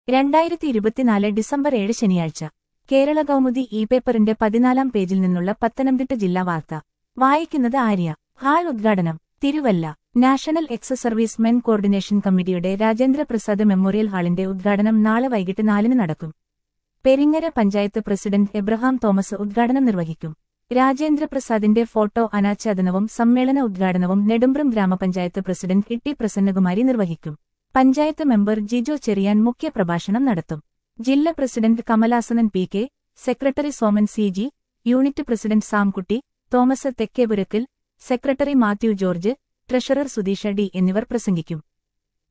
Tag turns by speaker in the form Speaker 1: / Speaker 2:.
Speaker 1: രണ്ടായിരത്തി ഇരുപത്തിനാല് ഡിസംബർ ഏഴ് ശനിയാഴ്ച കേരള കൗമുദി ഇ പേപ്പറിന്റെ പതിനാലാം പേജിൽ നിന്നുള്ള പത്തനംതിട്ട ജില്ലാ വാർത്ത വായിക്കുന്നത് ആര്യ ഹാൾ ഉദ്ഘാടനം Thiruvalla national ex service men coordination കമ്മിറ്റിയുടെ രാജേന്ദ്ര പ്രസാദ് മെമ്മോറിയൽ ഹാളിന്റെ ഉദ്ഘാടനം നാളെ വൈകിട്ട് നാലിന് നടക്കും പെരിങ്ങര പഞ്ചായത്ത് പ്രസിഡന്റ് എബ്രഹാം തോമസ് ഉദ്ഘാടനം നിർവഹിക്കും രാജേന്ദ്ര പ്രസാദിന്റെ ഫോട്ടോ അനാച്ഛാദനവും സമ്മേളന ഉദ്ഘാടനവും നെടുമ്പ്രം ഗ്രാമപഞ്ചായത്ത് പ്രസിഡന്റ് ഇട്ടി പ്രസന്നകുമാരി നിർവഹിക്കും പഞ്ചായത്ത് മെമ്പർ ജിജോ ചെറിയാൻ മുഖ്യപ്രഭാഷണം നടത്തും ജില്ലാ president Kamalasanan P K secretary Soman C G unit president Samkutty Thomas Thekkepurathil secretary Mathew George treasurer Sudheesha D എന്നിവർ പ്രസംഗിക്കും